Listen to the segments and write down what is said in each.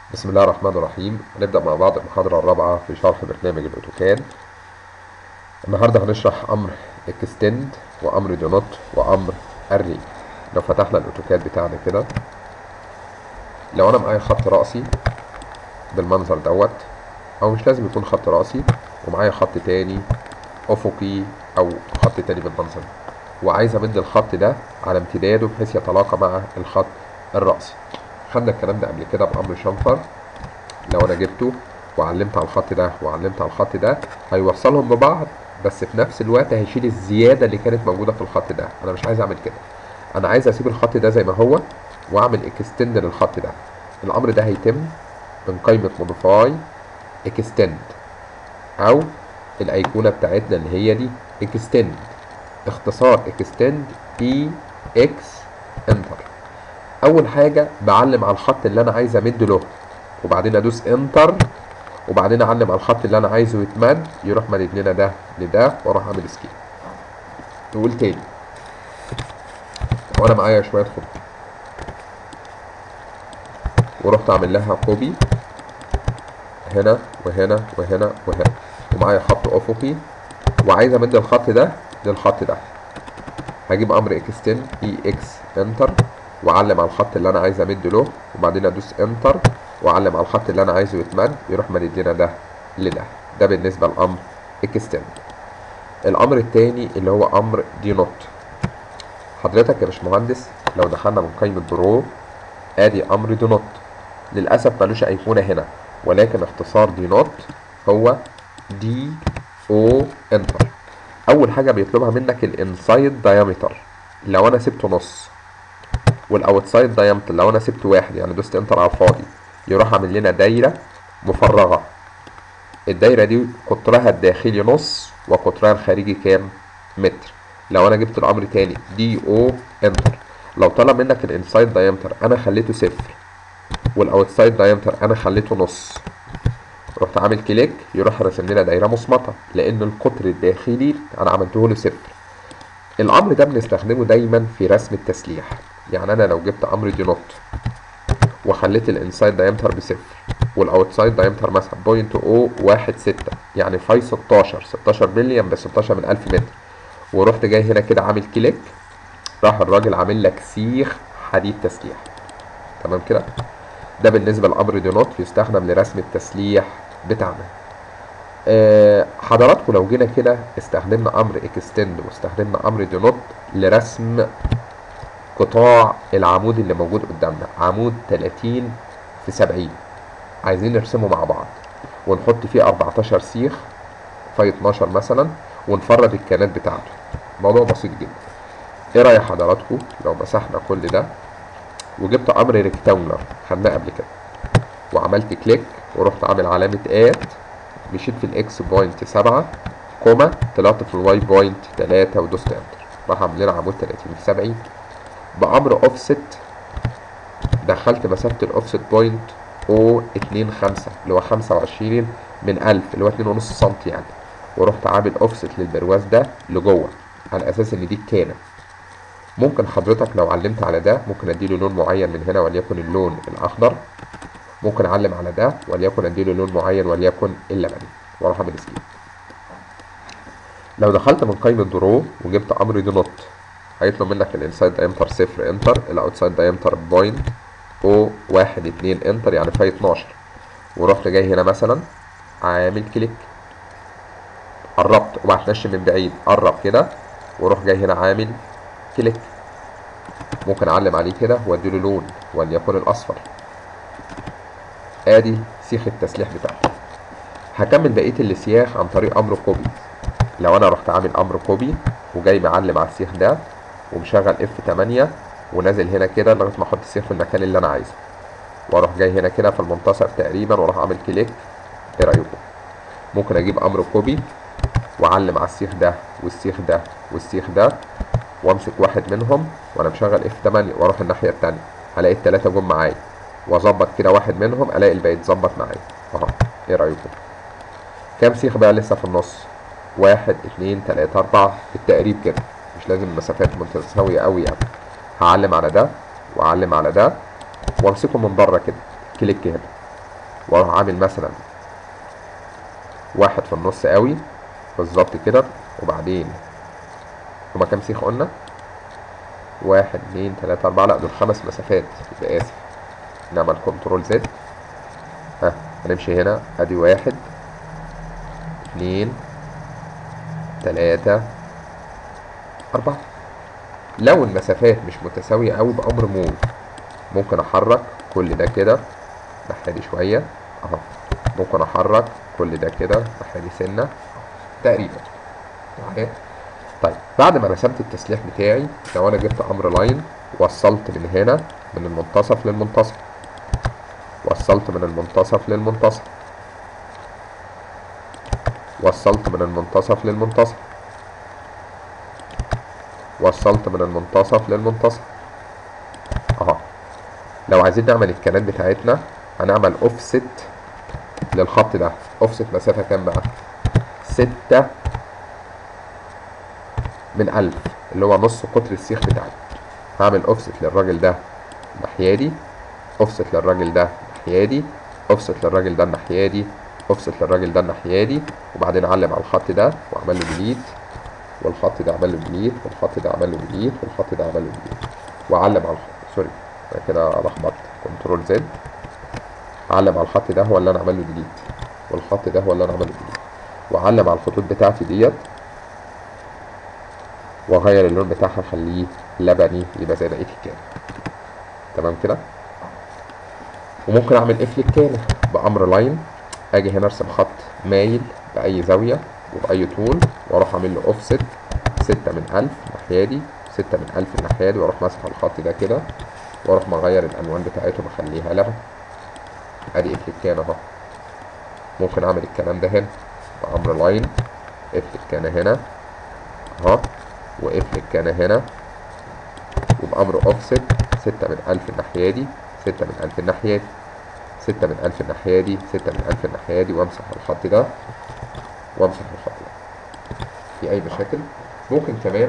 بسم الله الرحمن الرحيم هنبدأ مع بعض المحاضرة الرابعة في شرح برنامج الأوتوكاد النهاردة هنشرح أمر extend وأمر do not وأمر array لو فتحنا الأوتوكاد بتاعنا كده لو أنا معايا خط رأسي بالمنظر دوت أو مش لازم يكون خط رأسي ومعايا خط تاني أفقي أو خط تاني بالمنظر ده وعايز أمد الخط ده على امتداده بحيث يتلاقى مع الخط الرأسي خدنا الكلام ده قبل كده بأمر شنفر لو أنا جبته وعلمت على الخط ده وعلمت على الخط ده هيوصلهم ببعض بس في نفس الوقت هيشيل الزيادة اللي كانت موجودة في الخط ده أنا مش عايز أعمل كده أنا عايز أسيب الخط ده زي ما هو وأعمل اكستند للخط ده الأمر ده هيتم من قائمة موديفاي اكستند أو الأيقونة بتاعتنا اللي هي دي اكستند اختصار اكستند اي اكس انتر اول حاجه بعلم على الخط اللي انا عايز امد له وبعدين ادوس انتر وبعدين اعلم على الخط اللي انا عايزه يتمد يروح مدد لنا ده لده واروح اعمل سكيب نقول تاني وانا معايا شويه خط ورحت اعمل لها كوبي هنا وهنا وهنا وهنا ومعايا خط افقي وعايز امد الخط ده للخط ده هجيب امر اكستند اي اكس انتر واعلم على الخط اللي انا عايز امد له وبعدين ادوس انتر واعلم على الخط اللي انا عايزه يتمد يروح مدد لنا ده لده ده بالنسبه لامر اكستند الامر التاني اللي هو امر دي نوت حضرتك يا باشمهندس لو دخلنا من قائمه درو ادي امر دي نوت للاسف ملوش ايقونه هنا ولكن اختصار دي نوت هو دي او انتر اول حاجه بيطلبها منك الانسايد دايمتر لو انا سبته نص والاوتسايد دايمتر لو انا سبت واحد يعني دوست انتر على الفاضي يروح عامل لنا دايره مفرغه الدايره دي قطرها الداخلي نص وقطرها الخارجي كام متر لو انا جبت الامر تاني دي او انتر لو طلب منك الانسايد دايمتر انا خليته صفر والاوتسايد دايمتر انا خليته نص رحت عامل كليك يروح راسم لنا دايره مصمطه لان القطر الداخلي انا عملته له صفر الامر ده بنستخدمه دايما في رسم التسليح يعني انا لو جبت امر دي نوت وخليت الانسايد دايمتر بصفر والاوتسايد دايمتر مثلا بوينت او واحد ستة يعني فاي 16 16 ملي ب 16 من 1000 متر ورحت جاي هنا كده عامل كليك راح الراجل عامل لك سيخ حديد تسليح تمام كده ده بالنسبه لامر دي نوت يستخدم لرسم التسليح بتاعنا أه حضراتكم لو جينا كده استخدمنا امر اكستند واستخدمنا امر دي نوت لرسم قطاع العمود اللي موجود قدامنا عمود 30 في 70 عايزين نرسمه مع بعض ونحط فيه 14 سيخ في 12 مثلا ونفرد الكانات بتاعته موضوع بسيط جدا ايه راي حضراتكم لو مسحنا كل ده وجبت امر ريكتانجلر خدناه قبل كده وعملت كليك ورحت عامل علامه اد مشيت في الاكس بوينت 7 كوما طلعت في الواي بوينت 3 ودوست انتر راح عامل لنا عمود 30 في 70 بامر اوفست دخلت مسافه الاوفست بوينت او 2 5 اللي هو 25 من 1000 اللي هو 2.5 سم يعني ورحت عامل اوفست للبرواز ده لجوه على اساس ان دي الكانه ممكن حضرتك لو علمت على ده ممكن اديله لون معين من هنا وليكن اللون الاخضر ممكن اعلم على ده وليكن اديله لون معين وليكن اللبني واروح اعمل سكيب لو دخلت من قائمه درو وجبت امر دي نوت هيطلب منك الانسايد دايمتر صفر انتر الاوتسايد دايمتر بوينت او واحد اتنين انتر يعني فاي 12 ورحت جاي هنا مثلا عامل كليك قربت وبعتنش من بعيد قرب كده واروح جاي هنا عامل كليك ممكن اعلم عليه كده واديله لون وليكن الاصفر ادي سيخ التسليح بتاعتي هكمل بقيه السياخ عن طريق امر كوبي لو انا رحت عامل امر كوبي وجاي معلم على السيخ ده ومشغل اف 8 ونازل هنا كده لغايه ما احط السيخ في المكان اللي انا عايزه واروح جاي هنا كده في المنتصف تقريبا واروح اعمل كليك ايه رايكم ممكن اجيب امر كوبي واعلم على السيخ ده والسيخ ده والسيخ ده وامسك واحد منهم وانا مشغل اف 8 واروح الناحيه التانية هلاقي التلاتة جم معايا واظبط كده واحد منهم الاقي الباقي اتظبط معايا اهو ايه رايكم كام سيخ بقى لسه في النص واحد اتنين تلاتة اربعة بالتقريب كده مش لازم المسافات متساوية قوي يعني هعلم على ده واعلم على ده وامسكه من بره كده كليك هنا واروح عامل مثلا واحد في النص قوي بالظبط كده وبعدين هما كام سيخ قلنا واحد اتنين تلاتة أربعة لأ دول خمس مسافات يبقى آسف نعمل كنترول زد ها هنمشي هنا أدي واحد اتنين تلاتة أربعة لو المسافات مش متساوية أوي بأمر موف ممكن أحرك كل ده كده ناحية دي شوية أهو ممكن أحرك كل ده كده ناحية دي سنة تقريبا معايا طيب بعد ما رسمت التسليح بتاعي لو أنا جبت أمر لاين وصلت من هنا من المنتصف للمنتصف وصلت من المنتصف للمنتصف وصلت من المنتصف للمنتصف وصلت من المنتصف للمنتصف اهو لو عايزين نعمل الكنات بتاعتنا هنعمل اوفست للخط ده اوفست مسافة كام بقى ستة من ألف اللي هو نص قطر السيخ بتاعي هعمل اوفست للراجل ده الناحية دي اوفست للراجل ده الناحية دي اوفست للراجل ده الناحية دي اوفست للراجل ده الناحية دي وبعدين اعلم على الخط ده واعمل له ديليت والخط ده اعمل له ديليت والخط ده اعمل له ديليت والخط ده اعمل له ديليت واعلم على الخط سوري أنا كده لخبطت كنترول زد اعلم على الخط ده هو اللي انا اعمل له ديليت والخط ده هو اللي انا اعمل له ديليت واعلم على الخطوط بتاعتي ديت واغير اللون بتاعها اخليه لبني يبقى زي بقيه الكامل تمام كده وممكن اعمل اف للكامل بامر لاين اجي هنا ارسم خط مايل باي زاويه وباي طول واروح اعمل له اوفست ستة من ألف الناحية دي ستة من ألف الناحية دي واروح ماسح الخط ده كده واروح مغير الالوان بتاعته بخليها لبن ادي اف الكان اهو ممكن اعمل الكلام ده هنا بامر لاين اف الكان هنا اهو واف الكان هنا وبامر اوفست ستة من ألف الناحية دي ستة من ألف الناحية دي ستة من ألف الناحية دي ستة من ألف الناحية دي وامسح الخط ده وامسح الخط ده في أي مشاكل ممكن كمان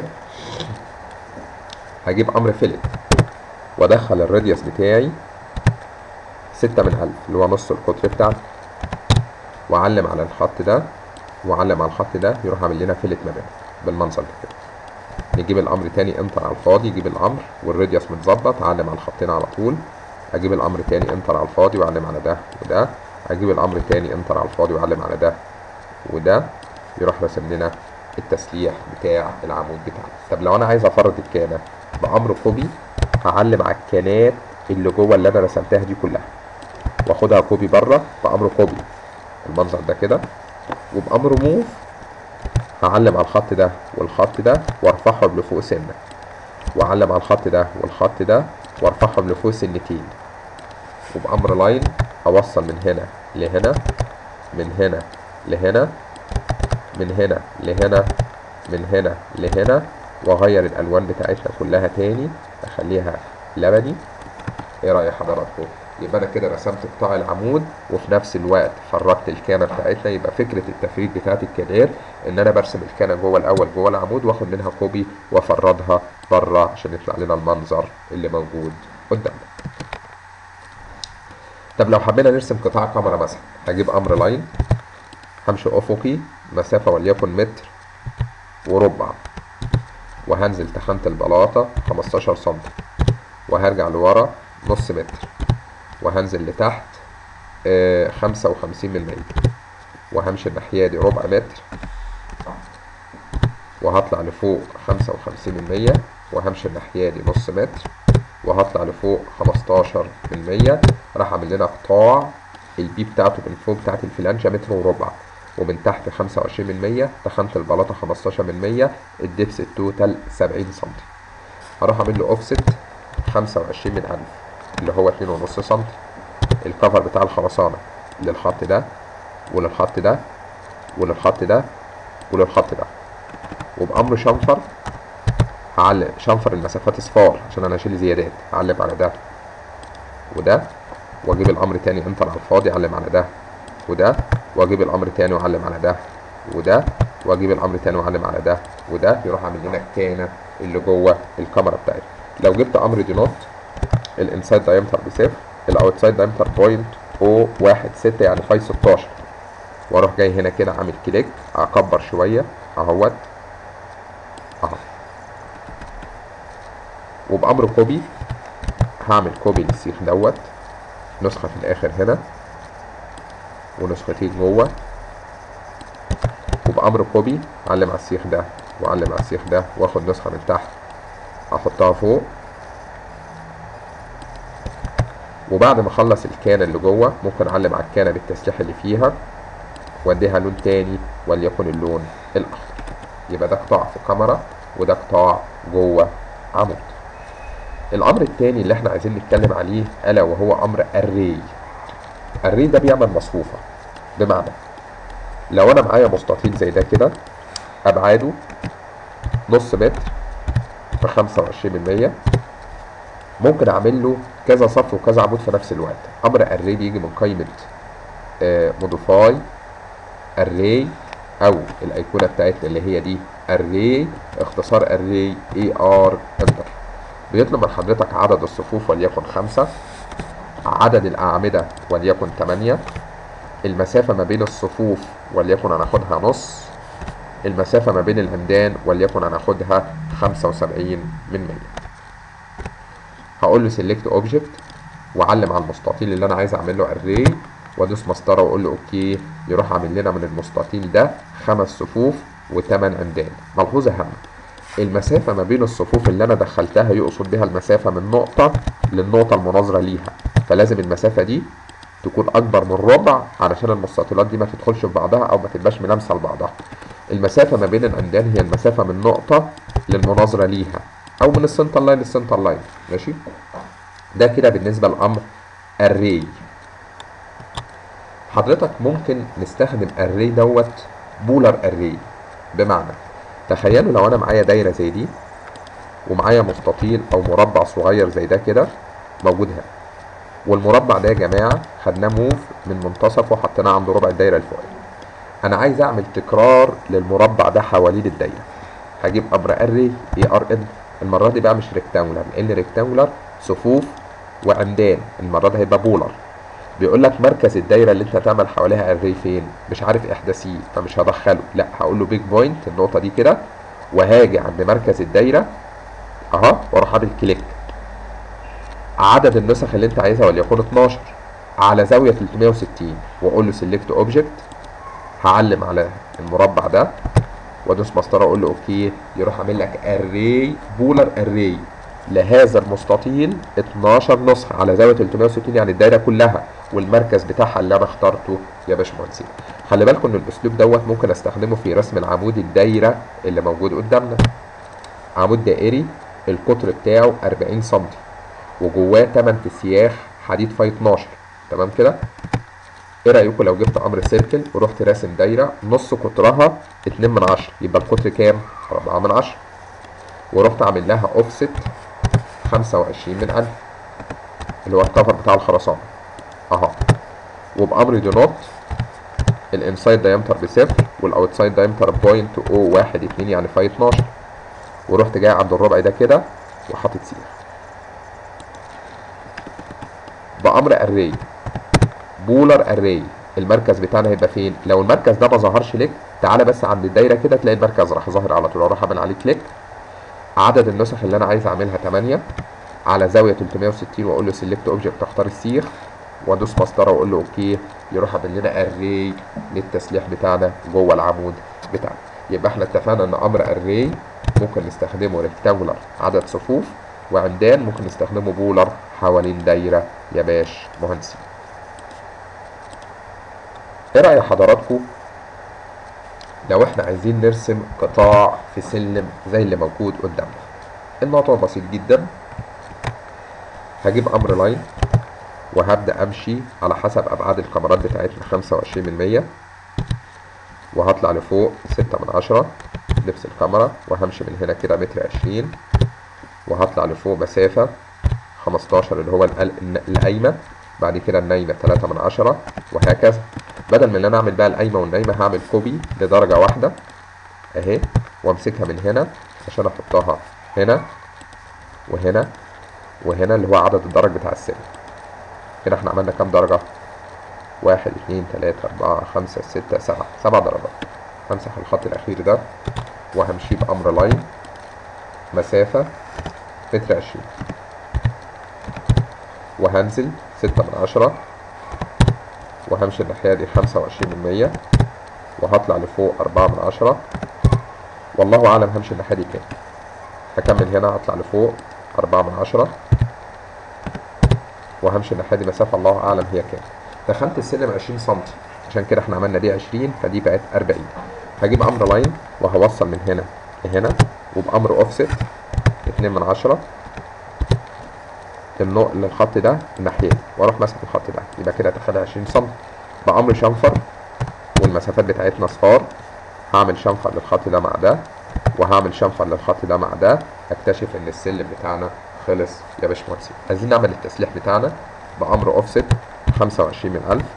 هجيب أمر فيلت وأدخل الراديوس بتاعي ستة من ألف اللي هو نص القطر بتاعتي وأعلم على الخط ده وأعلم على الخط ده يروح عامل لنا فيلت ما بينهم بالمنظر ده كده نجيب الأمر تاني انتر على الفاضي يجيب الأمر والراديوس متظبط أعلم على الخطين على طول اجيب الامر تاني انتر على الفاضي واعلم على ده وده اجيب الامر تاني انتر على الفاضي واعلم على ده وده يروح راسم لنا التسليح بتاع العمود بتاعنا طب لو انا عايز افرد الكانه بامر كوبي هعلم على الكانات اللي جوه اللي انا رسمتها دي كلها واخدها كوبي بره بامر كوبي المنظر ده كده وبامر موف هعلم على الخط ده والخط ده وارفعهم لفوق سنه واعلم على الخط ده والخط ده وارفعهم لفوق سنتين وبأمر لاين أوصل من هنا لهنا من هنا لهنا من هنا لهنا من هنا لهنا وأغير الألوان بتاعتنا كلها تاني أخليها لبني إيه رأي حضراتكم؟ يبقى أنا كده رسمت قطاع العمود وفي نفس الوقت فرجت الكانة بتاعتنا يبقى فكرة التفريد بتاعت الكانات إن أنا برسم الكانة جوه الأول جوه العمود وآخد منها كوبي وأفردها بره عشان يطلع لنا المنظر اللي موجود قدامنا. طب لو حبينا نرسم قطاع كاميرا مثلا هجيب أمر لاين همشي أفقي مسافة وليكن متر وربع وهنزل تخانة البلاطة 15 سم وهرجع لورا نص متر وهنزل لتحت آه خمسة وخمسين من مية وهمشي الناحية دي ربع متر وهطلع لفوق خمسة وخمسين من مية وهمشي الناحية دي نص متر وهطلع لفوق خمستاشر من مية راح أعمل لنا قطاع البي بتاعته من فوق بتاعت الفلانجة متر وربع ومن تحت خمسة وعشرين من مية تخانة البلاطة خمستاشر من مية الدبس التوتال سبعين سنتي هروح أعمل له أوفست خمسة وعشرين من ألف اللي هو اتنين ونص سنتي الكفر بتاع الخرسانة للخط ده وللخط ده وللخط ده وللخط ده وبأمر شنفر هعلم شنفر المسافات اصفار عشان انا اشيل زيادات اعلم على ده وده واجيب الامر تاني انتر على الفاضي اعلم على ده وده واجيب الامر تاني واعلم على ده وده واجيب الامر تاني واعلم على ده وده يروح عامل لنا الكانه اللي جوه الكاميرا بتاعتي لو جبت امر دي نوت الانسايد دايمتر بصفر الاوتسايد دايمتر بوينت او واحد ستة يعني فاي 16 واروح جاي هنا كده عامل كليك اكبر شوية اهوت اهو وبأمر كوبي هعمل كوبي للسيخ دوت نسخة في الآخر هنا ونسختين جوه وبأمر كوبي أعلم على السيخ ده وأعلم على السيخ ده وآخد نسخة من تحت أحطها فوق وبعد ما أخلص الكان اللي جوه ممكن أعلم على الكانة بالتسليح اللي فيها وأديها لون تاني وليكن اللون الأخضر يبقى ده قطاع في كاميرا وده قطاع جوه عمود الامر التاني اللي احنا عايزين نتكلم عليه الا وهو امر الري الري ده بيعمل مصفوفة بمعنى لو انا معايا مستطيل زي ده كده ابعاده نص متر في خمسة وعشرين من مية ممكن اعمل له كذا صف وكذا عمود في نفس الوقت امر الري بيجي من قائمة موديفاي الري او الايقونة بتاعتنا اللي هي دي الري اختصار الري اي ار انتر بيطلب من حضرتك عدد الصفوف وليكن خمسة عدد الأعمدة وليكن تمانية المسافة ما بين الصفوف وليكن هناخدها نص المسافة ما بين العمدان وليكن هناخدها خمسة وسبعين من مية هقول له سيلكت اوبجكت واعلم على المستطيل اللي انا عايز اعمل له اري وادوس مسطره واقول له اوكي يروح عامل لنا من المستطيل ده خمس صفوف وثمان عمدان ملحوظه هامه المسافة ما بين الصفوف اللي أنا دخلتها يقصد بها المسافة من نقطة للنقطة المناظرة ليها فلازم المسافة دي تكون أكبر من ربع علشان المستطيلات دي ما تدخلش في بعضها أو ما تبقاش ملامسة لبعضها المسافة ما بين العمدان هي المسافة من نقطة للمناظرة ليها أو من السنتر لاين للسنتر لاين ماشي ده كده بالنسبة لأمر الري حضرتك ممكن نستخدم الري دوت بولر الري بمعنى تخيلوا لو انا معايا دايره زي دي ومعايا مستطيل او مربع صغير زي ده كده موجود هنا والمربع ده يا جماعه خدناه موف من منتصفه وحطيناه عند ربع الدايره الفوقيه انا عايز اعمل تكرار للمربع ده حوالين الدايره هجيب امر اري اي ار ان المره دي بقى مش ريكتانجولار لان ريكتانجولار صفوف وعمدان المره دي هيبقى بولر بيقول لك مركز الدايره اللي انت هتعمل حواليها اري فين مش عارف احداثيه فمش هدخله لا هقول له بيج بوينت النقطه دي كده وهاجي عند مركز الدايره اها واروح عامل كليك عدد النسخ اللي انت عايزها وليكن 12 على زاويه 360 واقول له سيلكت اوبجكت هعلم على المربع ده وادوس مسطره اقول له اوكي يروح عامل لك اري بولر اري لهذا المستطيل 12 نسخة على زاوية 360 يعني الدايرة كلها والمركز بتاعها اللي انا اخترته يا باشمهندسين خلي بالكم ان الاسلوب دوت ممكن استخدمه في رسم العمود الدايرة اللي موجود قدامنا عمود دائري القطر بتاعه 40 سم وجواه 8 سياخ حديد فاي 12 تمام كده ايه رايكم لو جبت امر سيركل ورحت راسم دايره نص قطرها 2 من 10 يبقى القطر كام 4 من 10 ورحت عامل لها اوفست 25 من 1000 اللي هو الكفر بتاع الخرسانه اهو وبامر دو نوت الانسايد دايمتر بصفر والاوتسايد دايمتر بوينت او واحد اتنين يعني فاي 12 ورحت جاي عند الربع ده كده وحاطط سيخ بامر اري بولر اري المركز بتاعنا هيبقى فين لو المركز ده ما ظهرش لك تعالى بس عند الدايره كده تلاقي المركز راح ظاهر على طول اروح اعمل عليه كليك عدد النسخ اللي انا عايز اعملها 8 على زاويه 360 واقول له سيلكت اوبجكت اختار السيخ وادوس مسطره واقول له اوكي يروح عامل لنا اري للتسليح بتاعنا جوه العمود بتاعنا يبقى احنا اتفقنا ان امر اري ممكن نستخدمه ريكتانجولار عدد صفوف وعمدان ممكن نستخدمه بولر حوالين دايره يا باش مهندسين ايه رأي حضراتكم لو احنا عايزين نرسم قطاع في سلم زي اللي موجود قدامنا الموضوع بسيط جدا هجيب امر لاين وهبدأ امشي على حسب ابعاد الكاميرات بتاعتنا خمسة وعشرين من مية وهطلع لفوق ستة من عشرة نفس الكاميرا وهمشي من هنا كده متر عشرين وهطلع لفوق مسافة خمستاشر اللي هو القايمة بعد كده النايمة تلاتة من عشرة وهكذا بدل من ان انا اعمل بقى القايمة والنايمة هعمل كوبي لدرجة واحدة اهي وامسكها من هنا عشان احطها هنا وهنا وهنا اللي هو عدد الدرج بتاع السلم كده احنا عملنا كام درجة واحد اتنين تلاتة أربعة خمسة ستة سبعة سبع ضربات همسح الخط الأخير ده وهمشي بأمر لاين مسافة متر عشرين وهنزل ستة من عشرة وهمشي الناحية دي خمسة وعشرين من مية وهطلع لفوق أربعة من عشرة والله أعلم همشي الناحية دي كام هكمل هنا هطلع لفوق أربعة من عشرة وهمشي الناحية دي مسافة الله أعلم هي كام دخلت السلم 20 سم عشان كده احنا عملنا دي 20 فدي بقت 40 هجيب أمر لاين وهوصل من هنا لهنا وبأمر أوفست 2 من عشرة للنوع للخط ده الناحية واروح ماسك الخط ده يبقى كده دخلها 20 سم بأمر شنفر والمسافات بتاعتنا صفار هعمل شنفر للخط ده مع ده وهعمل شنفر للخط ده مع ده اكتشف ان السلم بتاعنا خلص يا باشمهندس عايزين نعمل التسليح بتاعنا بأمر اوفست 25 من 1000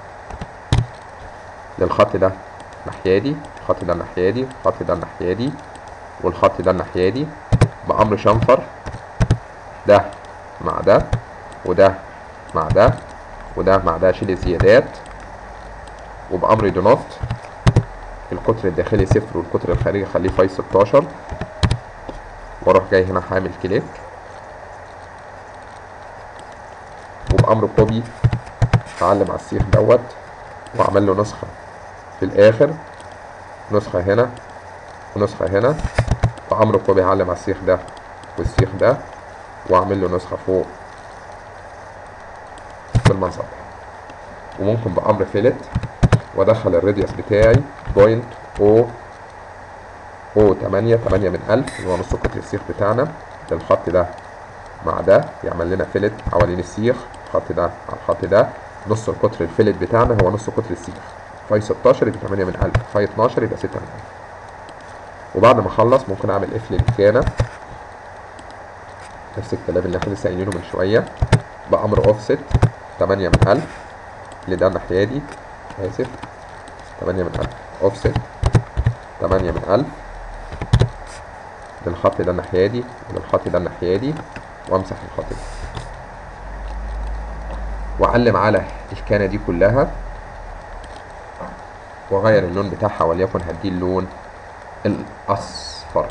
للخط ده الناحية دي الخط ده الناحية دي الخط ده الناحية دي والخط ده الناحية دي بأمر شنفر ده مع ده وده مع ده وده مع ده اشيل الزيادات وبأمر دو نوت القطر الداخلي صفر والقطر الخارجي خليه فاي 16 واروح جاي هنا حامل كليك وبأمر كوبي هعلم على السيخ دوت واعمل له نسخة في الآخر نسخة هنا ونسخة هنا بأمر كوبي هعلم على السيخ ده والسيخ ده واعمل له نسخة فوق بالمنظر ده وممكن بأمر فيلت وادخل الراديوس بتاعي بوينت او او 8 8 من 1000 اللي هو نص قطر السيخ بتاعنا للخط ده مع ده يعمل لنا فيلت حوالين السيخ الخط ده على الخط ده نص القطر الفيلت بتاعنا هو نص قطر السيخ فاي 16 يبقى 8 من 1000 فاي 12 يبقى 6 من 1000 وبعد ما اخلص ممكن اعمل قفل الكانه نفس الكلام اللي احنا لسه قايلينه من شويه بامر اوفست 8 من 1000 لده الناحيه دي اسف 8 من 1000 اوفست 8 من 1000 للخط ده الناحيه دي وللخط ده الناحيه دي وامسح الخط ده واعلم على الكانه دي كلها واغير اللون بتاعها وليكن هديه اللون الاصفر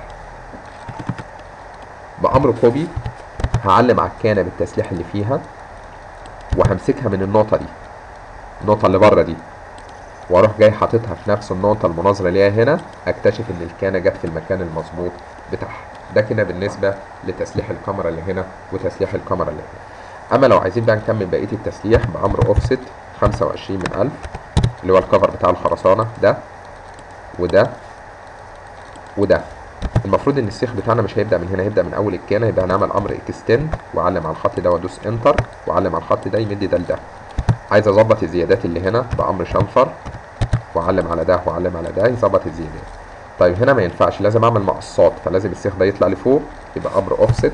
بامر كوبي هعلم على الكانه بالتسليح اللي فيها وهمسكها من النقطه دي النقطه اللي بره دي واروح جاي حاططها في نفس النقطه المناظره ليها هنا اكتشف ان الكانه جت في المكان المظبوط بتاعها ده كده بالنسبه لتسليح الكاميرا اللي هنا وتسليح الكاميرا اللي هنا اما لو عايزين بقى نكمل بقيه التسليح بامر اوفست 25 من 1000 اللي هو الكفر بتاع الخرسانه ده وده وده المفروض ان السيخ بتاعنا مش هيبدا من هنا هيبدا من اول الكانه يبقى هنعمل امر اكستند واعلم على الخط ده وادوس انتر واعلم على الخط ده يمد ده لده عايز اظبط الزيادات اللي هنا بامر شنفر واعلم على ده واعلم على ده يظبط الزيادات طيب هنا ما ينفعش لازم اعمل مقصات فلازم السيخ ده يطلع لفوق يبقى امر اوفست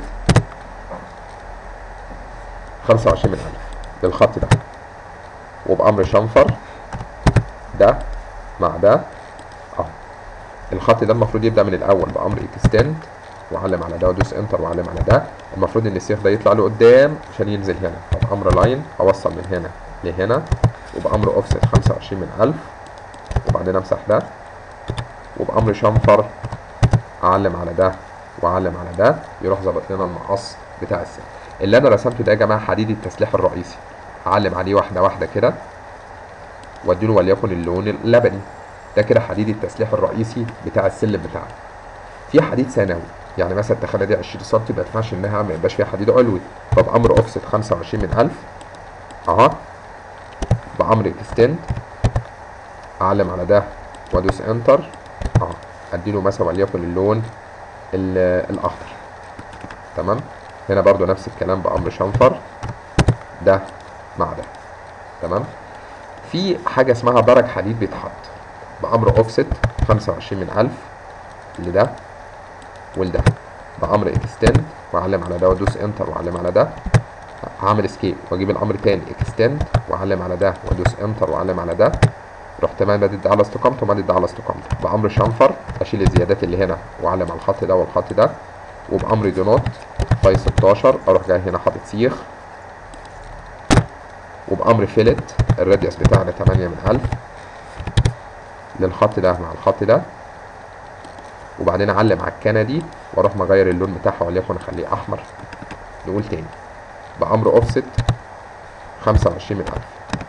25 من 1000 للخط ده وبامر شنفر ده مع ده اهو الخط ده المفروض يبدا من الاول بامر اكستند واعلم على ده وادوس انتر واعلم على ده المفروض ان السيخ ده يطلع لقدام عشان ينزل هنا فبامر لاين اوصل من هنا لهنا وبامر اوفست 25 من 1000 وبعدين امسح ده وبامر شنفر اعلم على ده واعلم على ده يروح ظبط لنا المقص بتاع السيخ اللي انا رسمته ده يا جماعه حديد التسليح الرئيسي اعلم عليه واحده واحده كده واديله وليكن اللون اللبني ده كده حديد التسليح الرئيسي بتاع السلم بتاعنا في حديد ثانوي يعني مثلا التخانه دي 20 سم ما ينفعش انها ما يبقاش فيها حديد علوي فبامر اوفست 25 من 1000 اهو بامر اكستند اعلم على ده وادوس انتر اهو اديله مثلا وليكن اللون الاخضر تمام هنا برضو نفس الكلام بامر شنفر ده مع ده تمام في حاجه اسمها درج حديد بيتحط بامر اوفست 25 من 1000 لده ولده بامر اكستند واعلم على ده وادوس انتر واعلم على ده هعمل اسكيب واجيب الامر تاني اكستند واعلم على ده وادوس انتر واعلم على ده رحت مادد ده على استقامته ومادد ده على استقامته بامر شنفر اشيل الزيادات اللي هنا واعلم على الخط ده والخط ده وبامر دو نوت فاي 16 اروح جاي هنا حاطط سيخ وبامر فيلت الراديوس بتاعنا 8 من 1000 للخط ده مع الخط ده وبعدين اعلم على الكنه دي واروح مغير اللون بتاعها وليكن اخليه احمر نقول تاني بامر اوفست 25 من 1000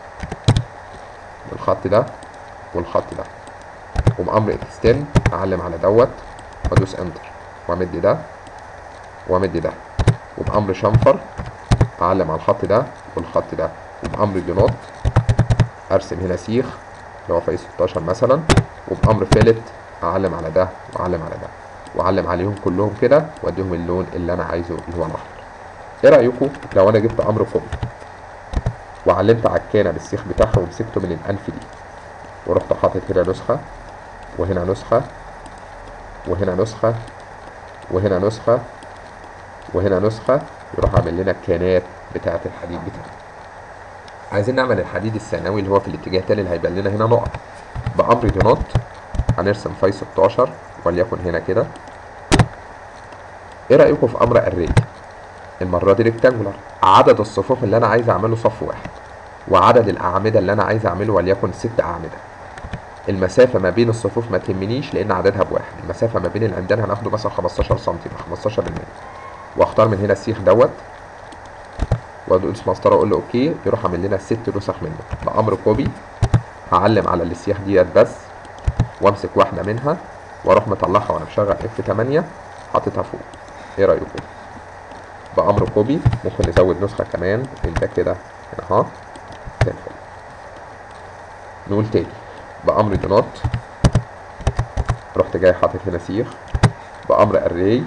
الخط ده والخط ده وبامر اكستند اعلم على دوت وادوس انتر وامد ده وامد ده وبامر شنفر اعلم على الخط ده والخط ده وبامر دونوت ارسم هنا سيخ اللي هو في 16 مثلا وبامر فيلت اعلم على ده واعلم على ده واعلم عليهم كلهم كده واديهم اللون اللي انا عايزه اللي هو الاحمر ايه رايكم لو انا جبت امر كوبي وعلمت على الكانه بالسيخ بتاعها ومسكته من الانف دي ورحت حاطط هنا نسخه وهنا نسخه وهنا نسخه وهنا نسخه وهنا نسخه يروح عامل لنا الكانات بتاعه الحديد بتاعنا عايزين نعمل الحديد الثانوي اللي هو في الاتجاه التاني اللي هيبان لنا هنا نقط بامر دونوت هنرسم فاي 16 وليكن هنا كده ايه رايكم في امر الري المره دي ريكتانجولار عدد الصفوف اللي انا عايز اعمله صف واحد وعدد الاعمده اللي انا عايز اعمله وليكن ست اعمده المسافه ما بين الصفوف ما تهمنيش لان عددها بواحد المسافه ما بين العمدان هناخده مثلا 15 سم يبقى 15 بالمية واختار من هنا السيخ دوت وادوس مسطره اقول له اوكي يروح عامل لنا ست نسخ منه بامر كوبي هعلم على السياخ ديت بس وامسك واحده منها واروح مطلعها وانا مشغل اف 8 حاططها فوق ايه رايكم بامر كوبي ممكن نزود نسخه كمان ده كده هنا اهو زي الفل نقول تاني بامر دونوت رحت جاي حاطط هنا سيخ بامر اري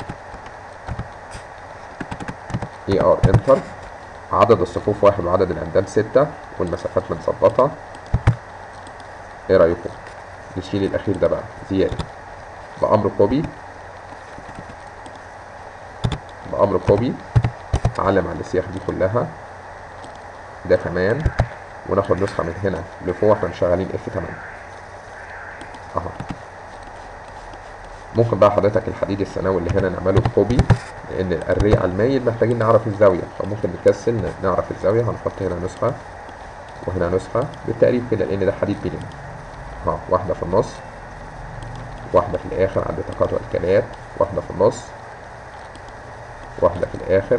اي ار انتر عدد الصفوف واحد وعدد العمدان ستة والمسافات متظبطة ايه رأيكم نشيل الأخير ده بقى زيادة بأمر كوبي بأمر كوبي أعلم على السياخ دي كلها ده كمان وناخد نسخة من هنا لفوق احنا شغالين اف 8 اهو ممكن بقى حضرتك الحديد الثانوي اللي هنا نعمله كوبي لان الاري على المايل محتاجين نعرف الزاويه فممكن نكسل نعرف الزاويه هنحط هنا نسخه وهنا نسخه بالتقريب كده لان ده حديد بيلم ها واحده في النص واحده في الاخر عند تقاطع الكنات واحده في النص واحده في الاخر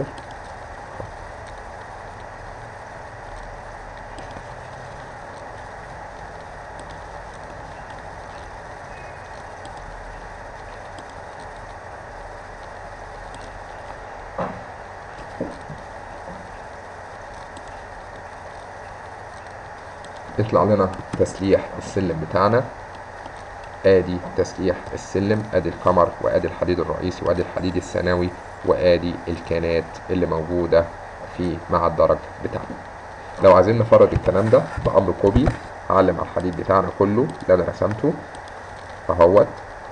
يطلع لنا تسليح السلم بتاعنا ادي تسليح السلم ادي الكمر وادي الحديد الرئيسي وادي الحديد الثانوي وادي الكانات اللي موجودة في مع الدرج بتاعنا لو عايزين نفرد الكلام ده بأمر كوبي هعلم على الحديد بتاعنا كله اللي انا رسمته اهوت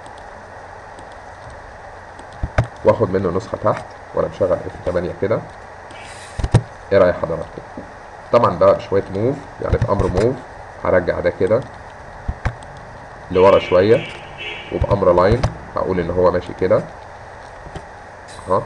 واخد منه نسخة تحت وانا مشغل اف 8 كده ايه رأي حضراتكم طبعا بقى بشوية موف يعني بأمر موف هرجع ده كده لورا شوية وبأمر لاين هقول إن هو ماشي كده اهو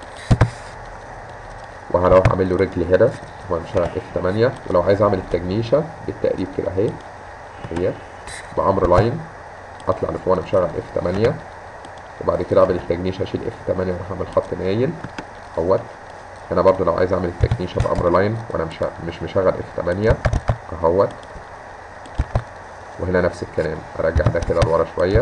وهروح أعمل له رجل هنا هو مشغل اف 8 ولو عايز أعمل التجميشة بالتقريب كده أهي هي بأمر لاين أطلع لفوق أنا مشغل اف 8 وبعد كده أعمل التجميشة أشيل اف 8 وأروح أعمل خط مايل اهوت هنا برضو لو عايز اعمل التكنيشة بامر لاين وانا مش مش مشغل اف 8 اهوت وهنا نفس الكلام ارجع ده كده لورا شوية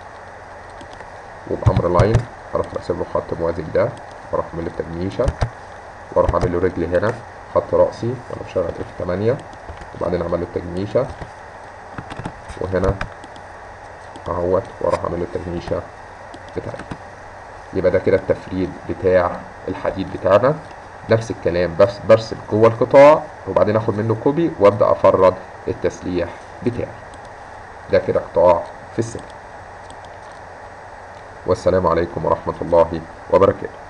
وبامر لاين اروح راسم له خط موازي لده واروح اعمل له التجنيشة واروح اعمل له رجل هنا خط رأسي وانا مشغل اف 8 وبعدين اعمل له التجنيشة وهنا اهوت واروح اعمل له التجنيشة بتاعتي يبقى ده كده التفريد بتاع الحديد بتاعنا نفس الكلام بس برسم جوه القطاع وبعدين اخد منه كوبي وابدا افرد التسليح بتاعي ده كده قطاع في السلم والسلام عليكم ورحمه الله وبركاته